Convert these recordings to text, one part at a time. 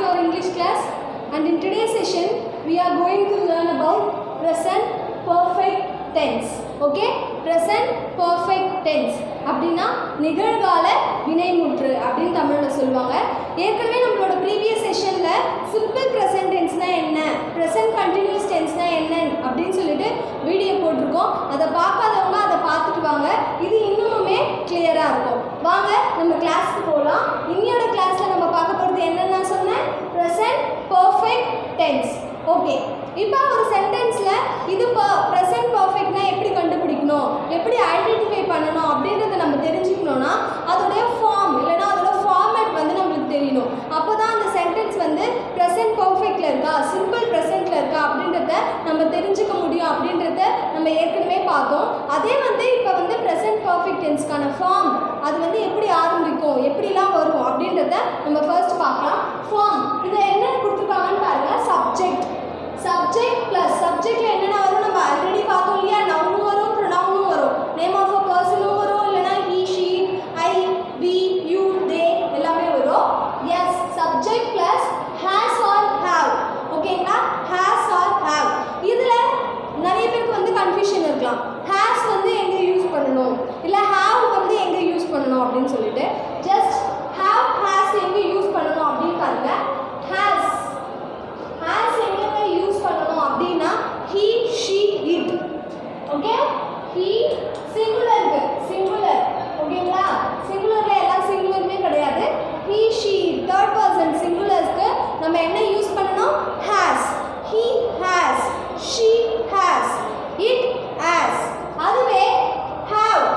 our English class and in today's session we are going to learn about present perfect tense. Okay? Present perfect tense அப்படின்னா நிகழ்கால வினைமுற்று அப்படின்னு தமிழில் சொல்லுவாங்க ஏற்கனவே நம்மளோட ப்ரீவியஸ் செஷனில் சிம்பிள் ப்ரெசன்ட் டென்ஸ்னா என்ன ப்ரெசன்ட் கண்டினியூஸ் டென்ஸ்னா என்ன அப்படின்னு சொல்லிட்டு வீடியோ போட்டிருக்கோம் அதை பார்க்காதவங்க அதை பார்த்துட்டு வாங்க இது இன்னுமுமே கிளியராக இருக்கும் வாங்க நம்ம கிளாஸ்க்கு போகலாம் இன்னையோட கிளாஸில் நம்ம பார்க்க போகிறது என்னென்ன சொன்னேன் ப்ரெசன்ட் பர்ஃபெக்ட் டென்ஸ் ஓகே இப்போ ஒரு சென்டென்ஸில் இது இப்போ ப்ரெசன்ட் பர்ஃபெக்ட்னா எப்படி கண்டுபிடிக்கணும் எப்படி ஐடென்டிஃபை பண்ணணும் அப்படின்றத நம்ம தெரிஞ்சுக்கணும்னா அதோடைய ஃபார்ம் இல்லைன்னா அதோட ஃபார்மேட் வந்து நம்மளுக்கு தெரியணும் அப்போ தான் அந்த சென்டென்ஸ் வந்து ப்ரெசன்ட் பர்ஃபெக்டில் இருக்கா சிம்பிள் ப்ரெசென்ட்டில் இருக்கா அப்படின்றத நம்ம தெரிஞ்சுக்க முடியும் அப்படின்றத நம்ம ஏற்கனவே பார்த்தோம் அதே வந்து இப்போ வந்து ப்ரெசன்ட் பர்ஃபெக்ட் டென்ஸ்க்கான ஃபார்ம் அது வந்து எப்படி ஆரம்பிக்கும் எப்படிலாம் வரும் அப்படின்றத நம்ம ஃபர்ஸ்ட் பார்க்கலாம் ஃபார்ம் இதை என்ன கொடுத்துருக்காங்கன்னு பாருங்க சப்ஜெக்ட் சப்ஜெக்ட் ப்ளஸ் சப்ஜெக்ட்ல என்னென்ன வரும் நம்ம ஆல்ரெடி பார்த்தோம் இல்லையா நவுனும் வரும் ப்ரொனவுனும் வரும் நேம் ஆஃப் அ பர்சனும் வரும் இல்லைனா he she I we you they எல்லாமே வரும் yes subject plus has or have ஓகேங்களா ஹேஸ் ஆர் ஹேவ் இதில் நிறைய பேருக்கு வந்து கன்ஃபியூஷன் இருக்கலாம் ஹேஸ் வந்து எங்கே யூஸ் பண்ணணும் இல்லை ஹேவ் வந்து எங்கே யூஸ் பண்ணணும் அப்படின்னு சொல்லிட்டு ஜஸ்ட் ஹேவ் ஹேஸ் எங்கே யூஸ் பண்ணணும் அப்படின்னு பாருங்க ஹேஸ் ஹேஸ் எங்கெங்க யூஸ் பண்ணணும் அப்படின்னா he she it okay he singular இருக்கு சிங்குலர் ஓகேங்களா சிங்குலர்ல எல்லா சிங்குலருமே கிடையாது ஹீ ஷீ தேர்ட் பர்சன் சிங்குலர்ஸ்க்கு நம்ம என்ன யூஸ் பண்ணணும் has he has she has it has அதுவே ஹேவ்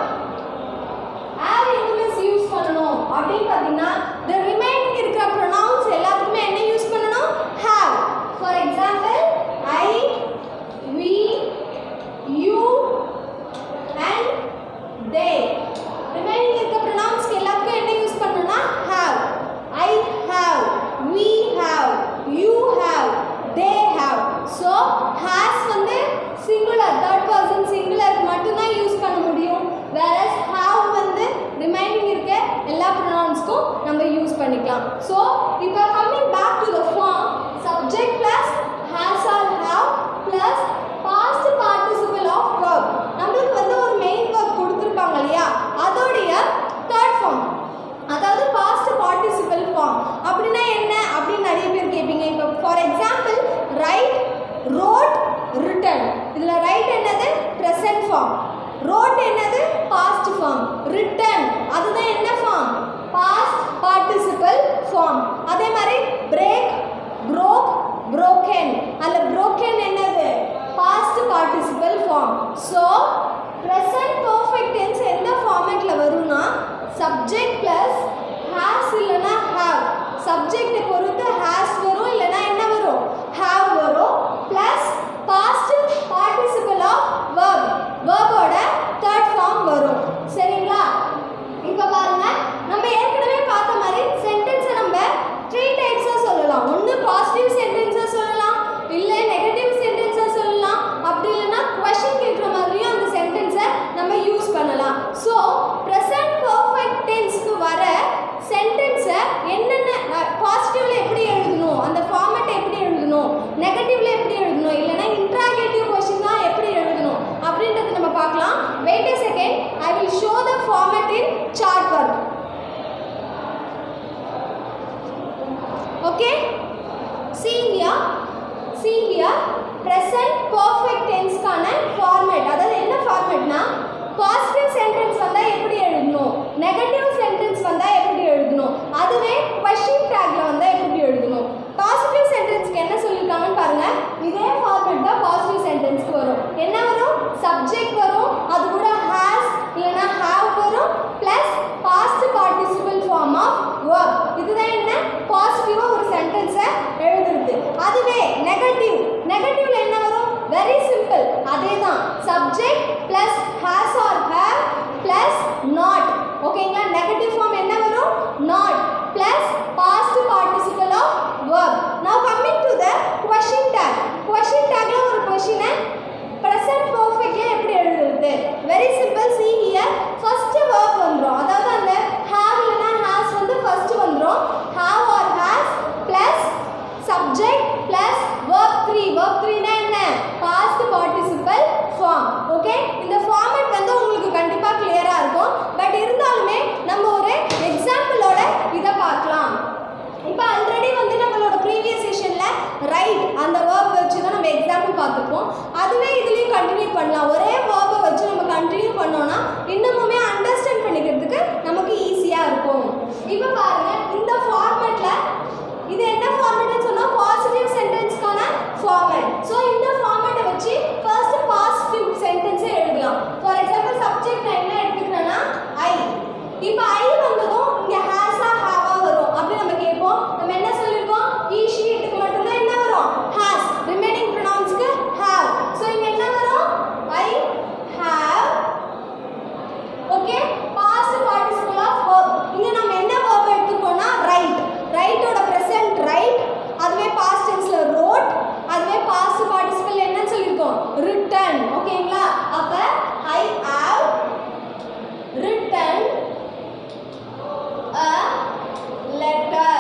ஹேவ் எங்க மிஸ் யூஸ் பண்ணணும் அப்படின்னு பார்த்தீங்கன்னா the remaining இருக்கிற pronouns எல்லாத்துக்குமே என்ன யூஸ் பண்ணணும் have for example I we you and they remaining இருக்கிற pronouns க்கு எல்லாத்துக்கும் என்ன யூஸ் பண்ணணும்னா have I have we have you have they have so has வந்து singular third person singular மட்டும்தான் யூஸ் பண்ண முடியும் whereas have வந்து ரிமைனிங் இருக்க எல்லா ப்ரொனவுன்ஸ்க்கும் நம்ம யூஸ் பண்ணிக்கலாம் ஸோ இப்போ coming back to the form subject plus has or have plus past participle of verb நம்மளுக்கு வந்து ஒரு மெயின் verb கொடுத்துருப்பாங்க இல்லையா அதோடைய தேர்ட் ஃபார்ம் அதாவது பாஸ்ட் பார்ட்டிசிபிள் ஃபார்ம் அப்படின்னா என்ன அப்படின்னு நிறைய பேர் கேட்பீங்க இப்போ for example write wrote written இதில் ரைட் என்னது ப்ரெசன்ட் ஃபார்ம் ரோட் என்னது பாஸ்ட் ஃபார்ம் ரிட்டன் அதுதான் என்ன ஃபார்ம் பாஸ்ட் பார்ட்டிசிபிள் ஃபார்ம் அதே மாதிரி பிரேக் ப்ரோக் broken அதில் broken என்னது past participle form so present perfect tense எந்த ஃபார்மேட்டில் வரும்னா சப்ஜெக்ட் ப்ளஸ் ஹேஸ் இல்லைன்னா ஹேவ் சப்ஜெக்டை பொறுத்து ஹேஸ் வரும் இல்லைன்னா என்ன வரும் ஹேவ் வரும் plus past participle of verb வேர்போட தேர்ட் ஃபார்ம் வரும் சரிங்களா இப்போ பாருங்க நம்ம ஏற்கனவே பார்த்த மாதிரி சென்டென்ஸை நம்ம த்ரீ டைப்ஸாக சொல்லலாம் ஒன்று பாசிட்டிவ் சென்டென்ஸாக சொல்லலாம் இல்லை நெகட்டிவ் சென்டென்ஸாக சொல்லலாம் அப்படி இல்லைன்னா கொஷின் கேட்குற மாதிரியும் அந்த சென்டென்ஸை நம்ம யூஸ் பண்ணலாம் ஸோ ப்ரெசன்ட் பர்ஃபெக்ட் டென்ஸ்க்கு வர சென்டென்ஸை என்னென்ன பாசிட்டிவ்ல எப்படி எழுதணும் அந்த ஃபார்மேட் எப்படி எழுதணும் நெகட்டிவ்ல எப்படி எழுதணும் இல்லைன்னா இன்ட்ராகேட்டிவ் கொஷின் தான் எப்படி எழுதணும் அப்படின்றத நம்ம பார்க்கலாம் wait a second I will show the format in chart work okay see here see here present perfect tenseக்கான ஃபார்மேட் அதாவது என்ன ஃபார்மேட்னா பாசிட்டிவ் சென்டென்ஸ் வந்தா எப்படி எழுதணும் நெகட்டிவ் சென்டென்ஸ் வந்தா எப்படி எழுதணும் அதுவே கொஸ்டின் டேக்ல வந்தா எப்படி எழுதணும் பாசிட்டிவ் சென்டென்ஸ்க்கு என்ன சொல்லியிருக்காங்கன்னு பாருங்க இதே ஃபார்மேட் தான் பாசிட்டிவ் சென்டென்ஸ்க்கு வரும் என்ன வரும் சப்ஜெக்ட் வரும் அது கூட ஹேஸ் இல்லைன்னா ஹேவ் வரும் plus past participle form of verb இதுதான் என்ன பாசிட்டிவாக ஒரு சென்டென்ஸை எழுதுறது அதுவே நெகட்டிவ் நெகட்டிவ்ல என்ன வரும் வெரி சிம்பிள் அதே தான் subject plus has or have plus not ஓகேங்களா நெகட்டிவ் ஃபார்ம் என்ன வரும் not plus past participle of verb now coming to the question tag question tagல ஒரு கொஷினை ப்ரெசன்ட் பர்ஃபெக்ட்ல எப்படி எழுதுறது very simple see here first verb வந்துரும் அதாவது அந்த have இல்லைன்னா has வந்து first வந்துரும் have or has plus இப்போ ஐ வந்ததும் இங்க ஹேஸா ஹாவா வரும் அப்படி நம்ம கேட்போம் நம்ம என்ன சொல்லிருக்கோம் ஈ ஷீட்டுக்கு மட்டும்தான் என்ன வரும் ஹேஸ் ரிமைனிங் ப்ரொனவுன்ஸ்க்கு ஹேவ் ஸோ இங்க என்ன வரும் I have okay past participle of verb இங்க நம்ம என்ன verb எடுத்துக்கோம்னா ரைட் ரைட்டோட present ரைட் அதுவே பாஸ்ட் டென்ஸ்ல ரோட் அதுவே பாஸ்ட் பார்ட்டிசிபிள் என்னன்னு சொல்லிருக்கோம் ரிட்டன் ஓகேங்களா அப்ப I have written a letter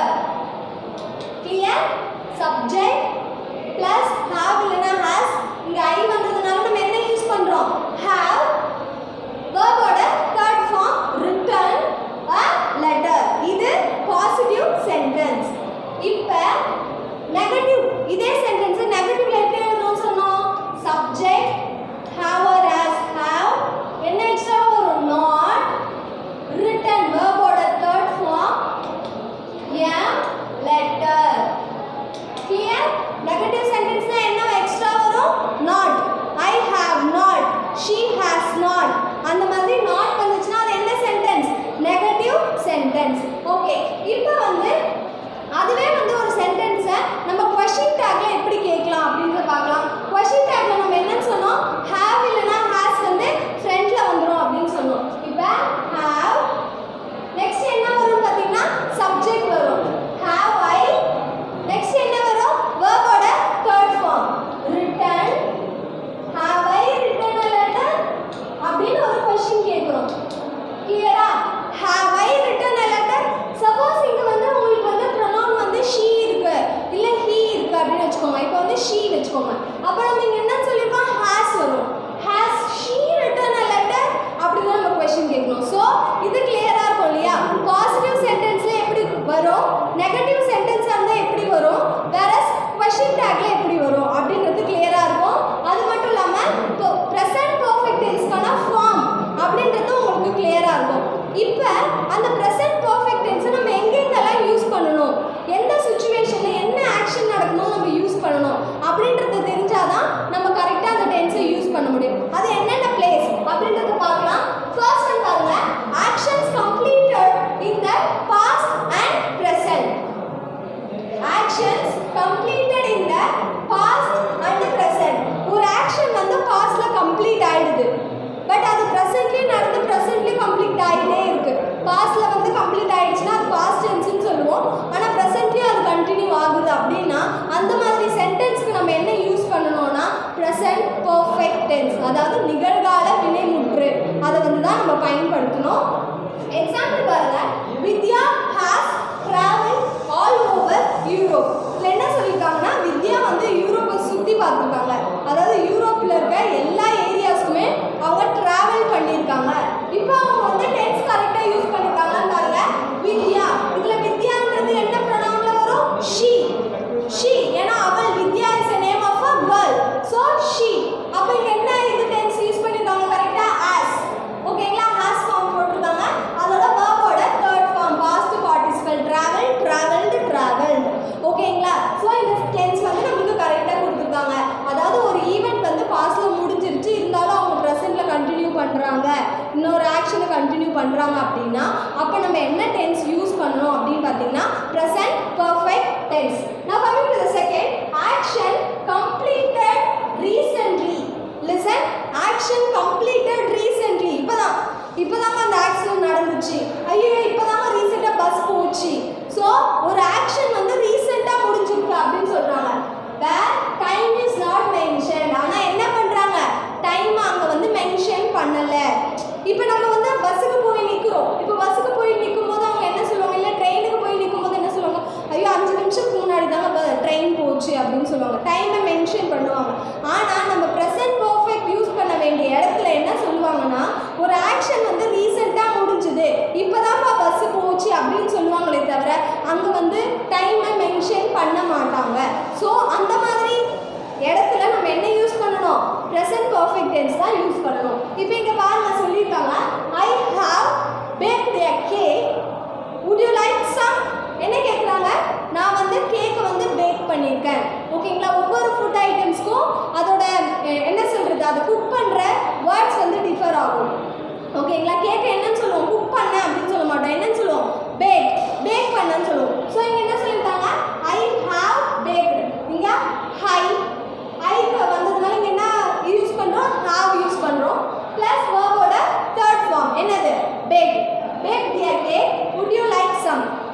clear subject plus have இல்லனா has இங்க i வந்ததுனால நம்ம என்ன யூஸ் பண்றோம் have verb ஓட third form written a letter இது positive sentence இப்ப negative இதே sentence நெகட்டிவ்ல எப்படி எழுதணும் சொன்னோம் subject have or has have என்ன எக்ஸ்ட்ரா வரும் not written verb ஓட third form a letter clear negative sentence னா என்ன எக்ஸ்ட்ரா வரும் not i have not she has not அந்த மாதிரி not வந்துச்சுன்னா அது என்ன சென்டென்ஸ் நெகட்டிவ் சென்டென்ஸ் ஓகே இப்போ வந்து அதுவே வந்து ஒரு சென்டென்ஸை நம்ம கொஷின் டேக்ல எப்படி கேட்கலாம் அப்படின்றத பார்க்கலாம் கொஷின் டேக்ல நம்ம என்னன்னு சொன்னோம் have இல்லைன்னா has வந்து ஃப்ரண்ட்ல வந்துரும் அப்படின்னு சொன்னோம் இப்போ have நெக்ஸ்ட் என்ன வரும் பார்த்தீங்கன்னா சப்ஜெக்ட் வரும் have I நெக்ஸ்ட் என்ன வரும் verb ஓட third form written have I written a letter அப்படின்னு ஒரு கொஸ்டின் கேட்குறோம் கிளியரா have I written a letter suppose இங்க வந்து உங்களுக்கு வந்து pronoun வந்து she இருக்கு இல்ல he இருக்கு அப்படின்னு வச்சுக்கோங்க இப்போ வந்து she வச்சுக்கோங்க அப்போ நம்ம இங்க என்ன சொல்லிருக்கோம் has வரும் has she written a letter அப்படின்னு நம்ம கொஸ்டின் கேட்கணும் ஸோ இது கிளியரா இருக்கும் இல்லையா பாசிட்டிவ் சென்டென்ஸ்ல எப்படி வரும் நெகட்டிவ் சென்டென்ஸா இருந்தா எப்படி வரும் வேற கொஸ்டின் டேக்ல எப்படி வரும் அப்படின்றது கிளியரா இருக்கும் அது மட்டும் இல்லாம ப்ரெசன்ட் பர்ஃபெக்ட் டென்ஸ்க்கான ஃபார்ம் அப்படின்றது உங்களுக்கு கிளியரா இருக்கும் இப்போ அந்த ப்ரெசன்ட் பர்ஃபெக்ட் டென்ஸை நம்ம எங்கெங்கெல்லாம் யூஸ் பண்ணணும் எந்த சுச்சுவேஷன்ல என்ன ஆக்ஷன் நடக்கணும் நம்ம யூஸ் பண்ணணும் அப்படின்றது தெரிஞ்சாதான் நம்ம கரெக்டாக அந்த டென்ஸை யூஸ் பண்ண முடியும் அது என்னென்ன பிளேஸ் அப்படின்றத பார்க்கலாம் ஃபர்ஸ்ட் ஒன் பாருங்க actions completed in the past and present actions completed in the past and present ஒரு ஆக்ஷன் வந்து பாஸ்ட்ல கம்ப்ளீட் ஆயிடுது பட் அது ப்ரெசென்ட்லயே நடந்து ப்ரெசென்ட்லயே கம்ப்ளீட் ஆகிட்டே இருக்கு பாஸ்ட்ல வந்து கம்ப்ளீட் ஆயிடுச்சுன்னா அது பாஸ்ட் டென்ஸ்னு சொல்லுவோம் ஆனால் ப்ரெசென்ட்லயே அது கண்டினியூ ஆகுது அப்படின்னா அந்த மாதிரி சென்டென்ஸ்க்கு நம்ம என்ன யூஸ் பண்ணணும்னா ப்ரெசன்ட் பர்ஃபெக்ட் டென்ஸ் அதாவது நிகழ்கால வினைமுற்று அதை வந்து தான் நம்ம பயன்படுத்தணும் எக்ஸாம்பிள் பாருங்க Vidya has travel all over Europe இதில் என்ன சொல்லியிருக்காங்கன்னா வித்யா வந்து யூரோப்பை சுற்றி பார்த்துருக்காங்க அதாவது யூரோப்பில் இருக்க எல்லா ஏரியாஸ்க்குமே அவங்க டிராவல் பண்ணியிருக்காங்க இப்போ அவங்க வந்து டென்ஸ் கரெக்டாக யூஸ் பண்ணியிருக்காங்கன்னு பாருங்க வித்யா இதில் வித்யான்றது என்ன ப்ரொனவுன்ல வரும் ஷீ ஷீ ஏன்னா அவள் Vidya is a name of a girl so she அப்போ இங்கே என்ன இது டென்ஸ் யூஸ் பண்ணியிருக்காங்க கரெக்டாக ஆஸ் ஓகேங்களா ஹாஸ் ஃபார்ம் போட்டிருக்காங்க அதோட வேர்போட third form past participle travel travelled travelled ஓகேங்களா ஸோ இந்த டென்ஸ் வந்து நம்மளுக்கு கரெக்டாக கொடுத்துருக்காங்க அதாவது ஒரு ஈவெண்ட் வந்து பாஸ்ட்ல முடிஞ்சிருச்சு இருந்தாலும் அவங்க ப்ரெசென்ட்ல கண்டினியூ பண்ணுறாங்க இன்னொரு ஆக்ஷனை கண்டினியூ பண்ணுறாங்க அப்படின்னா அப்போ நம்ம என்ன டென்ஸ் யூஸ் பண்ணணும் அப்படின்னு பார்த்தீங்கன்னா ப்ரெசன்ட் பர்ஃபெக்ட் டென்ஸ் நான் coming to the second action completed recently listen action completed recently இப்போதான் இப்போதாங்க அந்த ஆக்சிடென்ட் நடந்துச்சு ஐயோ இப்போதாங்க ரீசெண்டாக பஸ் போச்சு ஸோ ஒரு ஆக்ஷன் வந்து ரீசெண்டாக முடிஞ்சிருக்கு அப்படின்னு சொல்கிறாங்க where time is not mention ஆனால் என்ன பண்ணுறாங்க டைம் அங்கே வந்து மென்ஷன் பண்ணலை இப்போ நம்ம வந்து பஸ்ஸுக்கு போய் நிற்கிறோம் இப்போ பஸ்ஸுக்கு போய் நிற்கும் போது அவங்க என்ன சொல்லுவாங்க இல்லை ட்ரெயினுக்கு போய் நிற்கும் போது என்ன சொல்லுவாங்க ஐயோ அஞ்சு நிமிஷத்துக்கு முன்னாடி தாங்க ட்ரெயின் போச்சு அப்படின்னு சொல்லுவாங்க டைமை மென்ஷன் பண்ணுவாங்க ஆனால் நம்ம ப்ரெசன்ட் பர்ஃபெக்ட் யூஸ் பண்ண வேண்டிய இடத்துல என்ன சொல்லுவாங்கன்னா ஒரு ஆக்ஷன் வந்து ரீசெண்டாக முடிஞ்சுது இப்போதான்ப்பா பஸ்ஸு போச்சு அப்படின்னு சொல்லுவாங்களே தவிர அங்கே வந்து டைமை மென்ஷன் பண்ண மாட்டாங்க ஸோ அந்த மாதிரி இடத்துல நம்ம என்ன யூஸ் பண்ணணும் ப்ரெசன்ட் பர்ஃபெக்ட் டென்ஸ் தான் யூஸ் பண்ணணும் இப்போ இங்கே பாருங்க சொல்லியிருக்காங்க I have baked a cake would you like some என்ன கேட்குறாங்க நான் வந்து கேக்கை வந்து பேக் பண்ணியிருக்கேன் ஓகேங்களா ஒவ்வொரு ஃபுட் ஐட்டம்ஸ்க்கும் அதோட அஹ், என்ன சொல்கிறது அதை குக் பண்ணுற வேர்ட்ஸ் வந்து டிஃபர் ஆகும் ஓகேங்களா கேக்கை என்னன்னு சொல்லுவோம் குக் பண்ணேன் அப்படின்னு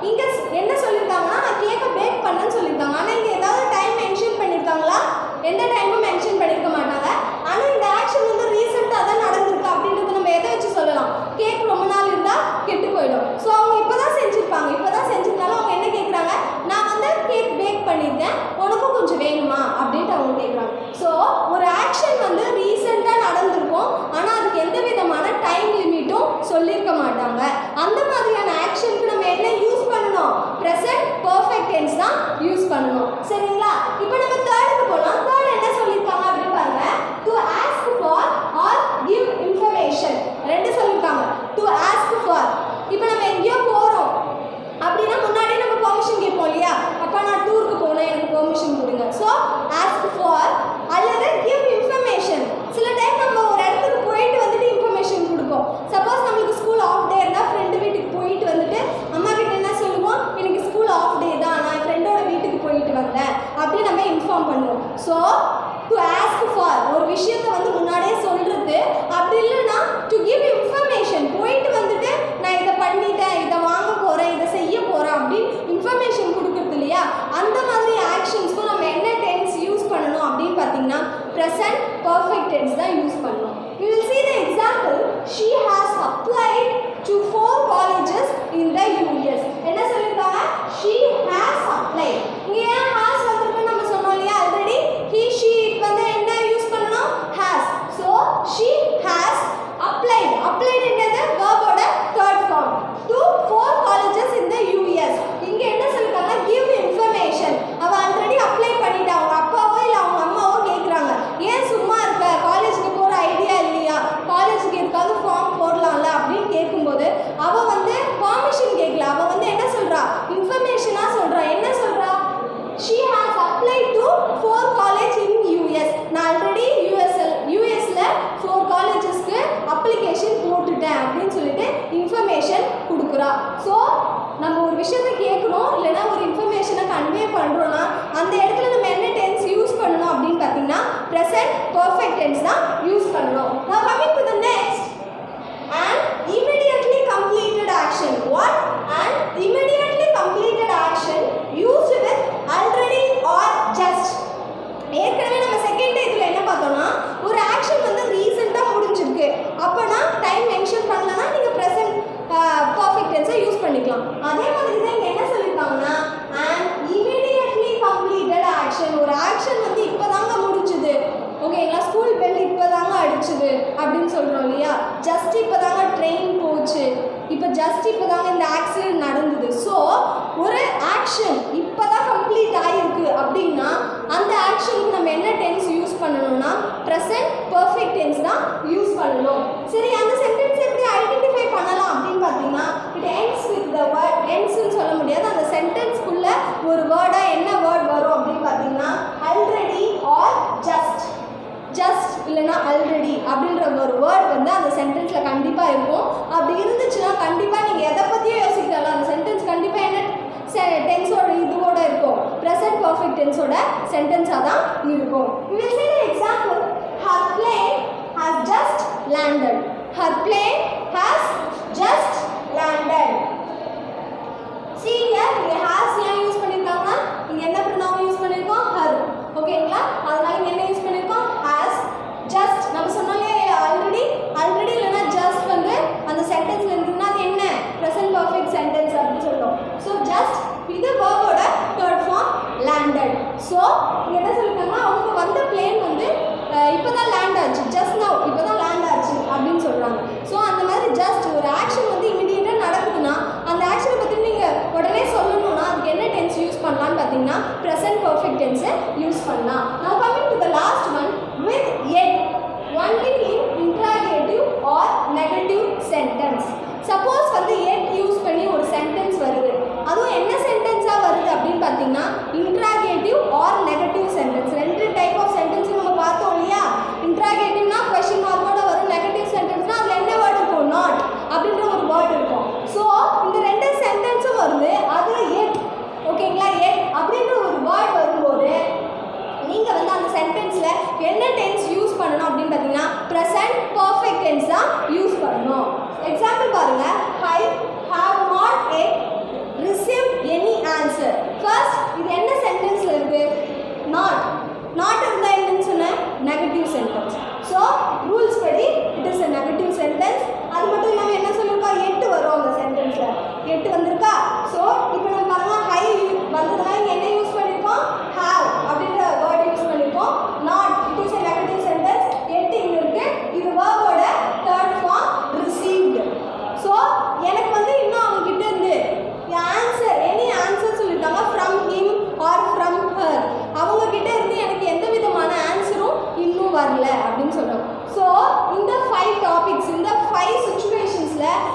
இங்கே என்ன சொல்லியிருக்காங்கன்னா நான் கேக்கை பேக் பண்ணேன்னு சொல்லியிருக்காங்க ஆனால் இங்கே ஏதாவது டைம் மென்ஷன் பண்ணியிருக்காங்களா எந்த டைமும் மென்ஷன் பண்ணியிருக்க மாட்டாங்க ஆனால் இந்த ஆக்ஷன் வந்து ரீசெண்டாக தான் நடந்திருக்கு அப்படின்றது நம்ம எதை வச்சு சொல்லலாம் கேக் ரொம்ப நாள் இருந்தால் கெட்டு போயிடும் ஸோ அவங்க இப்போ தான் செஞ்சுருப்பாங்க இப்போ தான் செஞ்சிருந்தாலும் அவங்க என்ன கேட்குறாங்க நான் வந்து கேக் பேக் பண்ணியிருக்கேன் உனக்கும் கொஞ்சம் வேணுமா அப்படின்ட்டு அவங்க கேட்குறாங்க ஸோ ஒரு ஆக்ஷன் வந்து ரீசெண்டாக நடந்திருக்கும் ஆனால் அதுக்கு எந்த விதமான டைம் லிமிட்டும் சொல்லியிருக்க மாட்டாங்க அந்த மாதிரியான ஆக்ஷனுக்கு நம்ம என்ன யூஸ் பண்ணணும் ப்ரெசன்ட் பர்ஃபெக்ட் டென்ஸ் தான் யூஸ் பண்ணணும் சரிங்களா இப்போ நம்ம தேர்டுக்கு போகலாம் தேர்ட் என்ன சொல்லியிருக்காங்க அப்படின்னு பாருங்க to ask for or give information ரெண்டு சொல்லியிருக்காங்க டு ஆஸ்க் ஃபார் இப்போ நம்ம எங்கேயோ போகிறோம் அப்படின்னா முன்னாடியே நம்ம பெர்மிஷன் கேட்போம் இல்லையா அப்பா நான் டூருக்கு போனேன் எனக்கு பெர்மிஷன் கொடுங்க ஸோ ஆஸ்க் ஃபார் அல்லது கிவ் இன்ஃபர்மேஷன் சில டைம் நம்ம ஒரு இடத்துக்கு போயிட்டு வந்துட்டு இன்ஃபர்மேஷன் கொடுப்போம் சப்போஸ் நம்மளுக்கு ஸ்கூல் ஆஃப் டே இருந்தால் ஃப்ரெண்டு வீட்டுக்கு போயிட்டு வந்துட்டு அம்மா கிட்ட என்ன சொல்லுவோம் எனக்கு ஸ்கூல் ஆஃப் டே தான் நான் என் ஃப்ரெண்டோட வீட்டுக்கு போயிட்டு வந்தேன் அப்படி நம்ம இன்ஃபார்ம் பண்ணுவோம் ஸோ டு ஆஸ்க் ஃபார் ஒரு விஷயத்தை வந்து முன்னாடியே சொல்கிறது அப்படி இல்லைன்னா டு கிவ் இன்ஃபர்மேஷன் போயிட்டு வந்துட்டு நான் இதை பண்ணிட்டேன் இதை வாங்க போகிறேன் இதை செய்ய போகிறேன் அப்படின்னு இன்ஃபர்மேஷன் கொடுக்குறது இல்லையா அந்த மாதிரி ஆக்ஷன்ஸ்க்கும் நம்ம என்ன டென்ஸ் யூஸ் பண்ணணும் அப்படின்னு பார்த்தீங்கன்னா ப்ரெசன்ட் பர்ஃபெக்ட் டென்ஸ் தான் யூஸ் பண்ணணும் you will see the example she has applied to four colleges in the US என்ன சொல்லியிருக்காங்க she has applied இங்க ஏன் has வந்திருக்குன்னு நம்ம சொன்னோம் இல்லையா ஆல்ரெடி he she it வந்து என்ன யூஸ் பண்ணணும் has so she has applied applied என்னது verb-ஓட third form to four colleges in the US இங்க என்ன சொல்லிருக்காங்க give information அவ ஆல்ரெடி அப்ளை பண்ணிட்டா அவங்க அப்பாவோ இல்ல அவங்க அம்மாவோ கேக்குறாங்க ஏன் சும்மா இருக்க காலேஜுக்கு போற ஐடியா இல்லையா காலேஜுக்கு எதுக்காவது ஃபார்ம் போடலாம்ல அப்படின்னு கேட்கும்போது அவ வந்து பர்மிஷன் கேட்கல அவ வந்து என்ன சொல்றா இன்ஃபர்மேஷனா சொல்றா என்ன சொல்றா she has applied to four college in US நான் ஆல்ரெடி யூஎஸ்எல் யூஎஸ்ல ஃபோர் காலேஜஸ்க்கு அப்ளிகேஷன் போட்டுட்டேன் அப்படின்னு சொல்லிட்டு இன்ஃபர்மேஷன் கொடுக்குறா ஸோ நம்ம ஒரு விஷயத்தை கேட்குறோம் இல்லைன்னா ஒரு இன்ஃபர்மேஷனை கன்வே பண்ணுறோன்னா அந்த இடத்துல நம்ம என்ன டென்ஸ் யூஸ் பண்ணணும் அப்படின்னு பார்த்தீங்கன்னா ப்ரெசன்ட் பர்ஃபெக்ட் டென்ஸ் தான் யூஸ் பண்ணணும் நான் coming to the next and immediately completed action what and immediately completed action used with already or just ஏற்கனவே நம்ம செகண்ட் இதில் என்ன பார்த்தோம்னா ஒரு ஆக்ஷன் வந்து ரீசெண்டாக முடிஞ்சிருக்கு அப்போனா டைம் மென்ஷன் பண்ணலன்னா நீங்கள் ப்ரெசன்ட் பர்ஃபெக்ட் டென்ஸை யூஸ் பண்ணிக்கலாம் அதே மாதிரி தான் இங்கே என்ன சொல்லியிருக்காங்கன்னா அண்ட் இமீடியட்லி கம்ப்ளீட்டட் ஆக்ஷன் ஒரு ஆக்ஷன் வந்து இப்போ தாங்க முடிஞ்சுது ஓகேங்களா ஸ்கூல் பெல் இப்போ தாங்க அடிச்சுது அப்படின்னு சொல்கிறோம் இல்லையா ஜஸ்ட் இப்போ தாங்க ட்ரெயின் போச்சு இப்போ ஜஸ்ட் இப்போ தாங்க இந்த ஆக்சிடென்ட் நடந்தது ஸோ ஒரு ஆக்ஷன் இப்போ தான் கம்ப்ளீட் ஆகிருக்கு அப்படின்னா அந்த ஆக்ஷனுக்கு நம்ம என்ன டென்ஸ் யூஸ் பண்ணணும்னா ப்ரெசன்ட் பர்ஃபெக்ட் டென்ஸ் தான் யூஸ் பண்ணணும் சரி அந்த சென்டென்ஸ் எப்படி ஐடென்டிஃபை பண்ணலாம் அப்படின்னு பார்த்தீங்கன்னா it ends with the word ensன்னு சொல்ல முடியாது அந்த சென்டென்ஸ்க்குள்ள ஒரு வேர்டாக என்ன வேர்ட் வரும் அப்படின்னு பார்த்தீங்கன்னா ஆல்ரெடி ஆர் ஜஸ்ட் ஜஸ்ட் இல்லைன்னா ஆல்ரெடி அப்படின்ற ஒரு வேர்ட் வந்து அந்த சென்டென்ஸில் கண்டிப்பாக இருக்கும் அப்படி இருந்துச்சுன்னா கண்டிப்பாக நீங்கள் எதை பற்றியும் யோசிக்கலாம் அந்த சென்டென்ஸ் கண்டிப்பாக என்ன டென்ஸோட இதுவோட இருக்கும் ப்ரெசன்ட் பர்ஃபெக்ட் டென்ஸோட சென்டென்ஸாக தான் இருக்கும் we will see the example her plane has just landed her plane has just landed see here இங்க has ஏன் யூஸ் பண்ணிருக்காங்கன்னா இங்க என்ன pronoun யூஸ் பண்ணிருக்கோம் her ஓகேங்களா அதனால இங்க என்ன யூஸ் பண்ணிருக்கோம் has just நம்ம சொன்னோம் இல்லையா ஆல்ரெடி ஆல்ரெடி இல்லைன்னா just வந்து அந்த சென்டென்ஸ்ல இருந்ததுன்னா அது என்ன present perfect sentence அப்படின்னு சொல்றோம் ஸோ just இது verb-ஓட third form landed ஸோ இங்க என்ன சொல்லிருக்காங்கன்னா அவங்க வந்த plane வந்து அஹ், இப்பதான் லேண்ட் ஆச்சு ஜஸ்ட் நவ் இப்பதான் லேண்ட் ஆச்சு அப்படின்னு சொல்றாங்க ஸோ அந்த மாதிரி ஜஸ்ட் ஒரு ஆக்ஷன் வந்து இமிடியேட்டாக நடக்குதுன்னா அந்த ஆக்ஷனை பற்றி நீங்கள் உடனே சொல்லணும்னா அதுக்கு என்ன டென்ஸ் யூஸ் பண்ணலாம்னு பார்த்தீங்கன்னா ப்ரெசன்ட் பர்ஃபெக்ட் டென்ஸை யூஸ் பண்ணலாம் now coming to the last one with yet only in interrogative or negative sentence சப்போஸ் வந்து எட் யூஸ் பண்ணி ஒரு சென்டென்ஸ் வருது அதுவும் என்ன சென்டென்ஸாக வருது அப்படின்னு பார்த்தீங்கன்னா இன்ட்ராகேட்டிவ் ஆர் நெகட்டிவ் சென்டென்ஸ் ரெண்டு டைப் ஆஃப் சென்டென்ஸ் நம்ம பார்த்தோம் இல்லையா இன்ட்ராகேட்டிவ்னா கொஷின் மார்க்கோட வரும் நெகட்டிவ் சென்டென்ஸ்னா அதில் என்ன வேர்டு இருக்கும் நாட் அப்படின்ற ஒரு வேர்டு இருக்கும் ஸோ இந்த ரெண்டு சென்டென்ஸும் வருது அதில் எட் ஓகேங்களா எட் அப்படின்ற ஒரு வேர்ட் வரும்போது நீங்கள் வந்து அந்த சென்டென்ஸில் என்ன டென்ஸ் யூஸ் பண்ணணும் அப்படின்னு பார்த்தீங்கன்னா ப்ரெசன்ட் பர்ஃபெக்ட் டென்ஸ் தான் யூஸ் பண்ணணும் எக்ஸாம்பிள் பாருங்க I have not a receive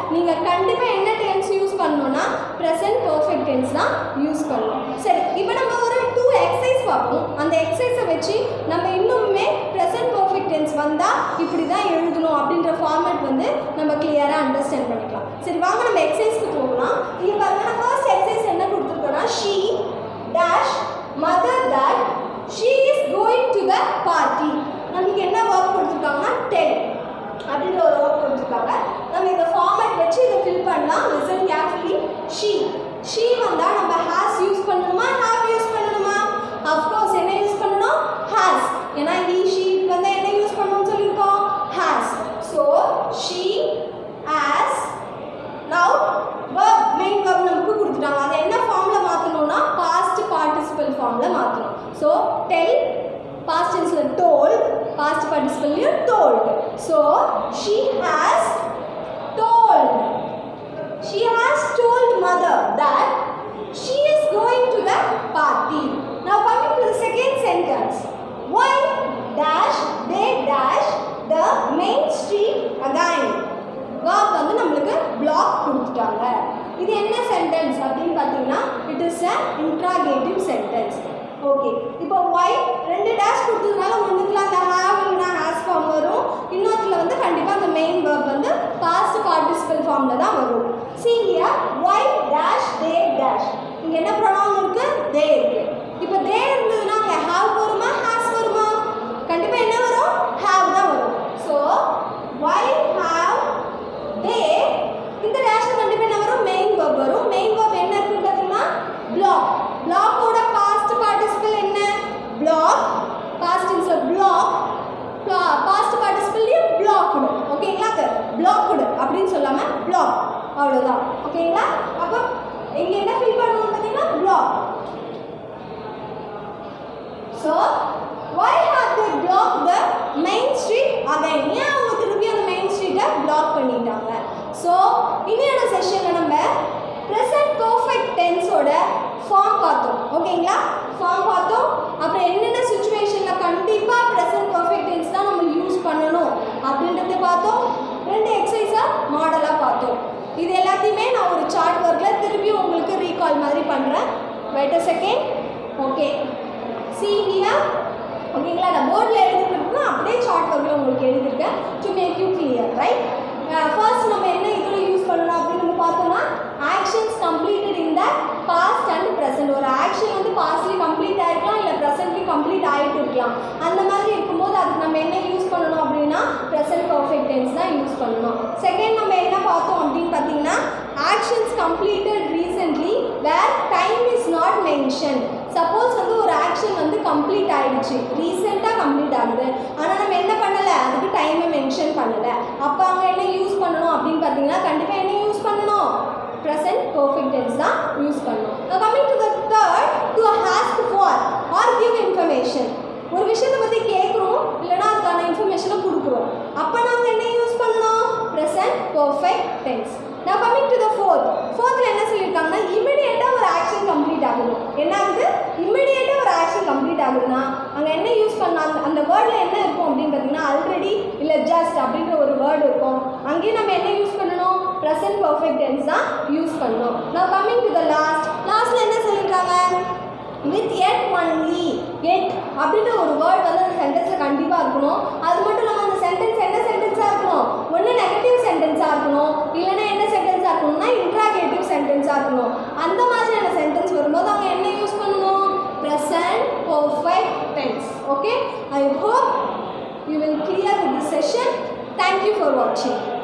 நீங்கள் கண்டிப்பாக என்ன டென்ஸ் யூஸ் பண்ணணும்னா ப்ரெசன்ட் பர்ஃபெக்ட் டென்ஸ் தான் யூஸ் பண்ணணும் சரி இப்போ நம்ம ஒரு டூ எக்ஸசைஸ் பார்ப்போம் அந்த எக்ஸசைஸை வச்சு நம்ம இன்னுமே ப்ரெசன்ட் பர்ஃபெக்ட் டென்ஸ் வந்தால் இப்படி தான் எழுதணும் அப்படின்ற ஃபார்மேட் வந்து நம்ம கிளியராக அண்டர்ஸ்டாண்ட் பண்ணிக்கலாம் சரி வாங்க நம்ம எக்ஸசைஸ்க்கு போகலாம் இங்கே பாருங்க ஃபர்ஸ்ட் எக்ஸசைஸ் என்ன கொடுத்துருக்கோம்னா she dash mother that she is going to the party நமக்கு என்ன ஒர்க் கொடுத்துருக்காங்கன்னா டென் அப்படின்ற ஒரு ஒர்க் கொடுத்துருக்காங்க நம்ம இந்த ஃபார்மேட் வச்சு இதை ஃபில் பண்ணலாம் லிசன் கேர்ஃபுல்லி ஷீ ஷீ வந்தால் நம்ம ஹேஸ் யூஸ் பண்ணணுமா ஹேவ் யூஸ் பண்ணணுமா அஃப்கோர்ஸ் என்ன யூஸ் பண்ணணும் ஹேஸ் ஏன்னா ஹீ ஷீ வந்து என்ன யூஸ் பண்ணணும்னு சொல்லியிருக்கோம் has so she has now verb main verb நமக்கு கொடுத்துட்டாங்க அதை என்ன ஃபார்மில் மாற்றணும்னா பாஸ்ட் பார்ட்டிசிபல் ஃபார்மில் மாற்றணும் ஸோ டெல் பாஸ்ட் டென்ஸில் டோல்ட் பாஸ்ட் பார்ட்டிசிபல்லையும் told so she has told she has told mother that she is going to the party now coming to the second sentence Y dash they dash the main street again verb வந்து நம்மளுக்கு block கொடுத்துட்டாங்க இது என்ன sentence அப்படின்னு பார்த்தீங்கன்னா it is a interrogative sentence okay இப்போ Y ரெண்டு dash கொடுத்ததுனால ஒன்றுத்துல அந்த ஹேவ் இல்லைனா ஹேஸ் ஃபார்ம் வரும் இன்னொருத்துல வந்து கண்டிப்பாக அந்த மெயின் வேர்ப் வந்து பாஸ்ட் பார்ட்டிசிபல் ஃபார்மில் தான் வரும் see here Y dash they dash இங்கே என்ன ப்ரொனவுன் இருக்கு தே இருக்கு இப்போ தே இருந்ததுன்னா அங்கே ஹேவ் வருமா ஹேஸ் வருமா கண்டிப்பாக என்ன வரும் ஹேவ் தான் வரும் ஸோ ஒய் ஹேவ் தே இந்த டேஷ்ல கண்டிப்பாக என்ன வரும் மெயின் verb வரும் மெயின் verb என்ன இருக்குன்னு பார்த்தீங்கன்னா பிளாக் பிளாக்கோட பாஸ்ட் பார்ட்டிசிபிள் என்ன பிளாக் பாஸ்ட் இன்ஸ் பிளாக் பாஸ்ட் பார்ட்டிசிபிள்லையும் பிளாக்டு ஓகேங்களா அது பிளாக்டு அப்படின்னு சொல்லாம பிளாக் அவ்வளோதான் ஓகேங்களா அப்போ இங்க என்ன ஃபில் பண்ணணும் பார்த்தீங்கன்னா block so why have they blocked the main street again ஏன் அவங்க திருப்பி அந்த மெயின் ஸ்ட்ரீட்டை பிளாக் பண்ணிட்டாங்க ஸோ இன்னையோட செஷனில் நம்ம ப்ரெசன்ட் பர்ஃபெக்ட் டென்ஸோட ஃபார்ம் பார்த்தோம் ஓகேங்களா ஃபார்ம் பார்த்தோம் அப்புறம் என்னென்ன சுச்சுவேஷனில் கண்டிப்பாக ப்ரெசன்ட் பர்ஃபெக்ட் டென்ஸ் தான் நம்ம யூஸ் பண்ணணும் அப்படின்றத பார்த்தோம் ரெண்டு எக்ஸசைஸை மாடலாக பார்த்தோம் இது எல்லாத்தையுமே நான் ஒரு சார்ட் ஒர்க்கில் திருப்பி உங்களுக்கு ரீகால் மாதிரி பண்ணுறேன் wait a second okay see here ஓகேங்களா நான் போர்டில் எழுதிருக்கேன்னா அப்படியே சார்ட் ஒர்க்கில் உங்களுக்கு எழுதியிருக்கேன் to make you clear right first நம்ம என்ன இதில் யூஸ் பண்ணணும் அப்படின்னு நம்ம பார்த்தோம்னா actions completed in the past and present ஒரு ஆக்ஷன் வந்து பாஸ்ட்லேயும் கம்ப்ளீட் ஆகிருக்கலாம் இல்லை ப்ரெசென்ட்லேயும் கம்ப்ளீட் ஆகிட்டு இருக்கலாம் அந்த மாதிரி இருக்கும்போது அதுக்கு நம்ம என்ன யூஸ் பண்ணணும் அப்படின்னா ப்ரெசென்ட் பர்ஃபெக்ட் டென்ஸ் தான் யூஸ் பண்ணணும் செகண்ட் நம்ம என்ன பார்த்தோம் அப்படின்னு பார்த்தீங்கன்னா actions completed recently where time is not mention suppose வந்து ஒரு ஆக்ஷன் வந்து கம்ப்ளீட் ஆயிடுச்சு ரீசெண்டாக கம்ப்ளீட் ஆகுது ஆனால் நம்ம என்ன பண்ணலை அதுக்கு டைமை மென்ஷன் பண்ணலை அப்போ அங்கே என்ன யூஸ் பண்ணணும் அப்படின்னு பார்த்தீங்கன்னா கண்டிப்பாக என்ன யூஸ் பண்ணணும் ப்ரெசன்ட் பர்ஃபெக்ட் டென்ஸ் தான் யூஸ் பண்ணணும் coming to the third to ask for or give information ஒரு விஷயத்தை பற்றி கேட்குறோம் இல்லைன்னா அதுக்கான இன்ஃபர்மேஷனை கொடுக்குறோம் அப்போ நாங்கள் என்ன யூஸ் பண்ணணும் ப்ரெசன்ட் பர்ஃபெக்ட் டென்ஸ் நான் கமிங் டு த ஃபோர்த் ஃபோர்த்தில் என்ன சொல்லியிருக்காங்கன்னா இமிடியேட்டாக ஒரு ஆக்ஷன் கம்ப்ளீட் ஆகணும் என்ன ஆகுது இமிடியேட்டாக ஒரு ஆக்ஷன் கம்ப்ளீட் ஆகுதுன்னா அங்கே என்ன யூஸ் பண்ண அந்த அந்த வேர்டில் என்ன இருக்கும் அப்படின்னு பார்த்தீங்கன்னா ஆல்ரெடி இல்லை ஜஸ்ட் அப்படின்ற ஒரு வேர்டு இருக்கும் அங்கேயும் நம்ம என்ன யூஸ் பண்ணணும் ப்ரெசன்ட் பர்ஃபெக்ட் டென்ஸ் தான் யூஸ் பண்ணணும் நான் கமிங் டு த லாஸ்ட் லாஸ்ட்டில் என்ன சொல்லியிருக்காங்க வித் எட் ஒன்லி எட் அப்படின்ற ஒரு வேர்ட் வந்து அந்த சென்டென்ஸில் கண்டிப்பாக இருக்கணும் அது மட்டும் இல்லாமல் அந்த சென்டென்ஸ் என்ன சென்டென்ஸாக இருக்கணும் ஒன்று நெகட்டிவ் சென்டென்ஸாக இருக்கணும் இல்லைன்னா என்ன சென்டென்ஸாக இருக்கணும்னா இன்ட்ராகேட்டிவ் சென்டென்ஸாக இருக்கணும் அந்த மாதிரியான சென்டென்ஸ் வரும்போது அவங்க என்ன யூஸ் பண்ணணும் present perfect tense okay I hope you will clear with this session thank you for வாட்சிங்